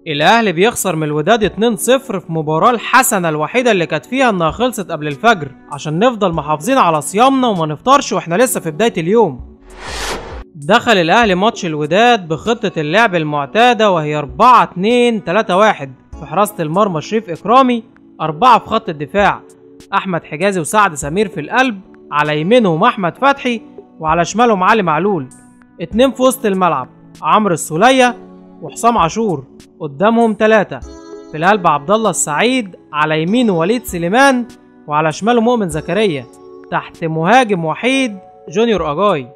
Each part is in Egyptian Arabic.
الاهلي بيخسر من الوداد 2-0 في مباراة الحسنة الوحيدة اللي كانت فيها انها خلصت قبل الفجر عشان نفضل محافظين على صيامنا وما نفطرش واحنا لسه في بداية اليوم دخل الاهلي ماتش الوداد بخطة اللعب المعتادة وهي 4 2 3 1 في حراسة المرمى شريف اكرامي أربعة في خط الدفاع أحمد حجازي وسعد سمير في القلب على يمينهم أحمد فتحي وعلى شمالهم علي معلول اتنين في وسط الملعب عمرو السولية وحسام عاشور قدامهم تلاتة في القلب عبد الله السعيد على يمينه وليد سليمان وعلى شماله مؤمن زكريا تحت مهاجم وحيد جونيور اجاي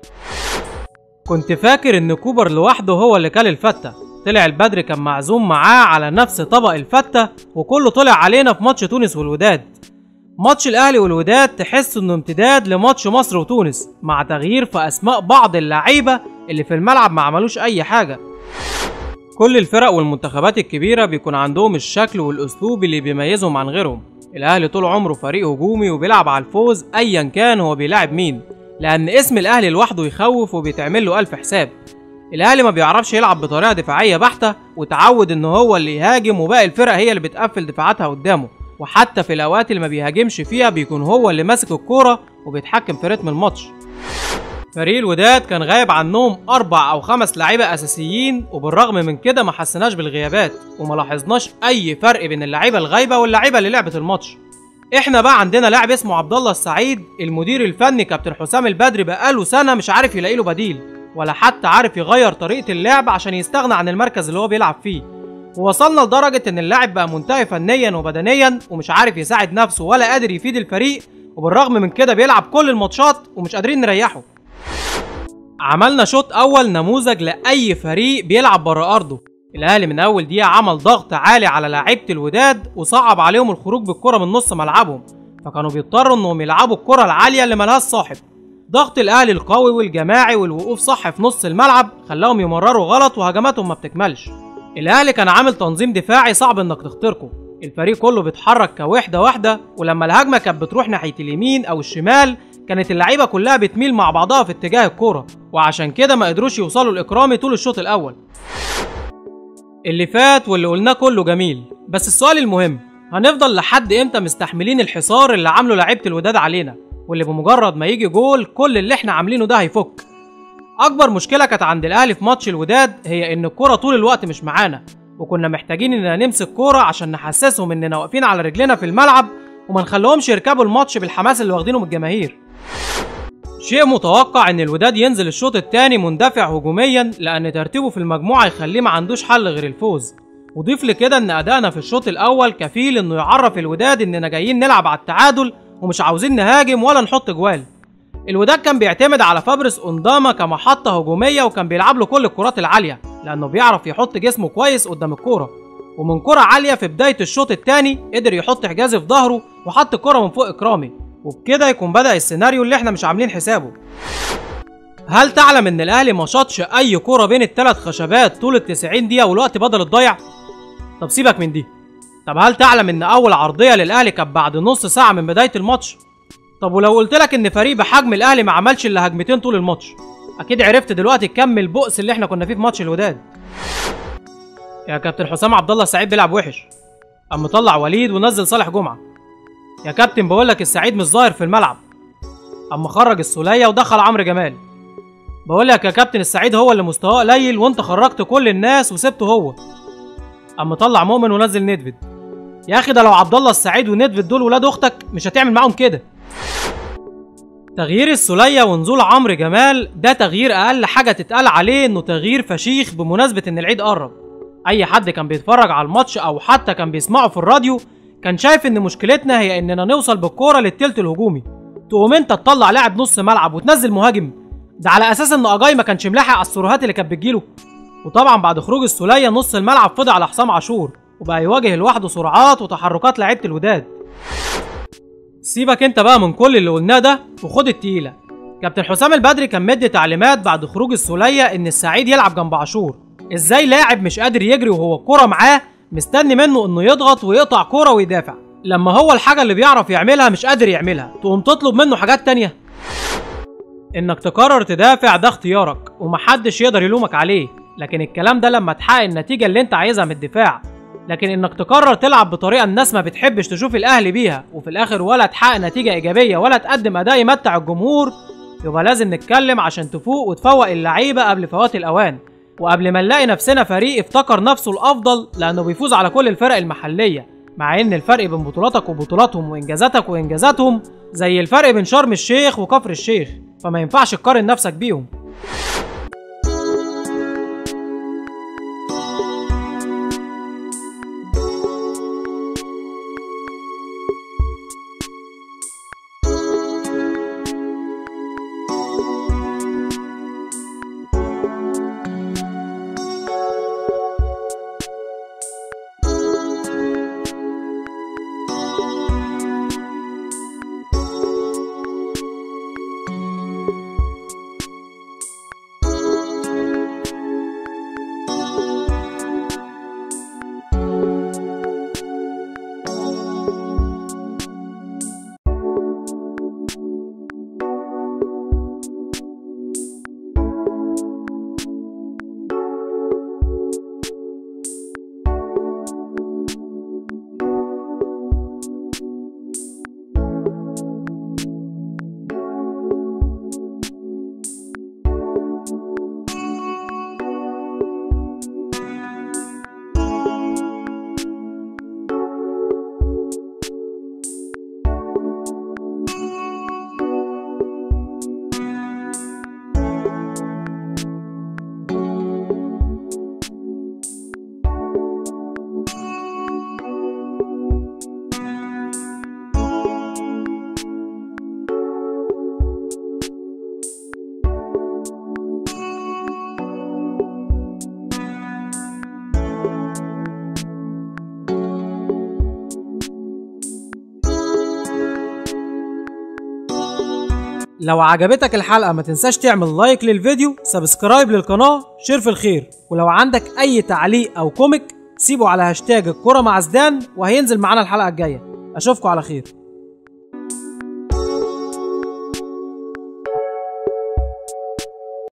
كنت فاكر ان كوبر لوحده هو اللي كل الفتة طلع البدري كان معزوم معاه على نفس طبق الفتة وكله طلع علينا في ماتش تونس والوداد ماتش الاهلي والوداد تحس انه امتداد لماتش مصر وتونس مع تغيير في اسماء بعض اللعيبة اللي في الملعب ما عملوش اي حاجة كل الفرق والمنتخبات الكبيرة بيكون عندهم الشكل والاسلوب اللي بيميزهم عن غيرهم الاهلي طول عمره فريق هجومي وبيلعب على الفوز ايا كان هو بيلاعب مين لان اسم الاهلي لوحده يخوف وبيتعمل له الف حساب الاهلي ما بيعرفش يلعب بطريقه دفاعيه بحته وتعود ان هو اللي يهاجم وباقي الفرق هي اللي بتقفل دفاعاتها قدامه وحتى في الاوقات اللي ما بيهاجمش فيها بيكون هو اللي ماسك الكوره وبيتحكم في رتم الماتش فريق الوداد كان غايب عنهم اربع او خمس لعيبه اساسيين وبالرغم من كده ما حسناش بالغيابات وما لاحظناش اي فرق بين اللعيبه الغايبه واللعيبه اللي لعبت الماتش احنا بقى عندنا لاعب اسمه عبد الله السعيد المدير الفني كابتن حسام البدري بقاله سنه مش عارف يلاقي له بديل ولا حتى عارف يغير طريقه اللعب عشان يستغنى عن المركز اللي هو بيلعب فيه ووصلنا لدرجه ان اللاعب بقى منتهي فنيا وبدنيا ومش عارف يساعد نفسه ولا قادر يفيد الفريق وبالرغم من كده بيلعب كل الماتشات ومش قادرين نريحه عملنا شوط اول نموذج لاي فريق بيلعب بره ارضه الاهلي من اول دقيقه عمل ضغط عالي على لعيبه الوداد وصعب عليهم الخروج بالكره من نص ملعبهم فكانوا بيضطروا انهم يلعبوا الكره العاليه اللي ملهاش صاحب ضغط الاهلي القوي والجماعي والوقوف صح في نص الملعب خلاهم يمرروا غلط وهجماتهم ما بتكملش الاهلي كان عامل تنظيم دفاعي صعب انك تخترقه الفريق كله بيتحرك كوحده واحده ولما الهجمه كانت بتروح ناحيه اليمين او الشمال كانت اللعيبه كلها بتميل مع بعضها في اتجاه الكوره وعشان كده ما قدروش يوصلوا لاكرامي طول الشوط الاول اللي فات واللي قلناه كله جميل بس السؤال المهم هنفضل لحد امتى مستحملين الحصار اللي عامله لعيبه الوداد علينا واللي بمجرد ما يجي جول كل اللي احنا عاملينه ده هيفك اكبر مشكله كانت عند الاهلي في ماتش الوداد هي ان الكره طول الوقت مش معانا وكنا محتاجين اننا نمسك كوره عشان نحسسهم اننا واقفين على رجلنا في الملعب وما نخليهمش يركبوا الماتش بالحماس اللي واخدينه من الجماهير شيء متوقع ان الوداد ينزل الشوط الثاني مندفع هجوميا لان ترتيبه في المجموعه يخليه ما عندوش حل غير الفوز وضيف لكده ان ادائنا في الشوط الاول كفيل انه يعرف الوداد اننا جايين نلعب على التعادل ومش عاوزين نهاجم ولا نحط جوال الوداد كان بيعتمد على فابرس اونداما كمحطه هجوميه وكان بيلعب له كل الكرات العاليه لانه بيعرف يحط جسمه كويس قدام الكوره ومن كرة عالية في بداية الشوط الثاني قدر يحط حجازي في ظهره وحط الكرة من فوق إكرامي وبكده يكون بدأ السيناريو اللي احنا مش عاملين حسابه هل تعلم ان الاهلي ما شاطش اي كرة بين الثلاث خشبات طول ال 90 دقيقة والوقت بدل الضيع؟ طب سيبك من دي طب هل تعلم ان اول عرضية للاهلي كانت بعد نص ساعة من بداية الماتش؟ طب ولو قلت لك ان فريق بحجم الاهلي ما عملش الا هجمتين طول الماتش اكيد عرفت دلوقتي كم البؤس اللي احنا كنا فيه في ماتش الوداد يا كابتن حسام عبد الله السعيد بيلعب وحش قام مطلع وليد ونزل صالح جمعه يا كابتن بقول لك السعيد مش ظاهر في الملعب قام خرج السوليه ودخل عمرو جمال بقول لك يا كابتن السعيد هو اللي مستواه قليل وانت خرجت كل الناس وسبته هو قام مطلع مؤمن ونزل ندفد يا اخي ده لو عبد الله السعيد وندفد دول ولاد اختك مش هتعمل معاهم كده تغيير السولية ونزول عمرو جمال ده تغيير اقل حاجه تتقال عليه انه تغيير فشيخ بمناسبه ان العيد قرب اي حد كان بيتفرج على الماتش او حتى كان بيسمعه في الراديو كان شايف ان مشكلتنا هي اننا نوصل بالكوره للتلت الهجومي تقوم انت تطلع لاعب نص ملعب وتنزل مهاجم ده على اساس ان اجاي ما كانش ملاحق على السروهات اللي كانت بتجيله وطبعا بعد خروج السوليه نص الملعب فضي على حسام عاشور وبقى يواجه لوحده سرعات وتحركات لعيبه الوداد سيبك انت بقى من كل اللي قلناه ده وخد التقيله كابتن حسام البدري كان مدي تعليمات بعد خروج السوليه ان السعيد يلعب جنب عاشور ازاي لاعب مش قادر يجري وهو الكوره معاه مستني منه انه يضغط ويقطع كوره ويدافع لما هو الحاجه اللي بيعرف يعملها مش قادر يعملها تقوم تطلب منه حاجات تانية انك تقرر تدافع ده اختيارك ومحدش يقدر يلومك عليه لكن الكلام ده لما تحقق النتيجة اللي انت عايزها من الدفاع لكن انك تقرر تلعب بطريقة الناس ما بتحبش تشوف الاهلي بيها وفي الاخر ولا تحقق نتيجة ايجابية ولا تقدم اداء يمتع الجمهور يبقى لازم نتكلم عشان تفوق وتفوق اللعيبة قبل فوات الاوان وقبل ما نلاقي نفسنا فريق افتكر نفسه الافضل لانه بيفوز على كل الفرق المحلية مع ان الفرق بين بطولاتك وبطولاتهم وانجازاتك وانجازاتهم زي الفرق بين شرم الشيخ وكفر الشيخ فما ينفعش تقارن نفسك بيهم لو عجبتك الحلقة ما تنساش تعمل لايك للفيديو سبسكرايب للقناة شير في الخير ولو عندك أي تعليق أو كوميك سيبه على هاشتاج الكرة مع زدان وهينزل معانا الحلقة الجاية أشوفكم على خير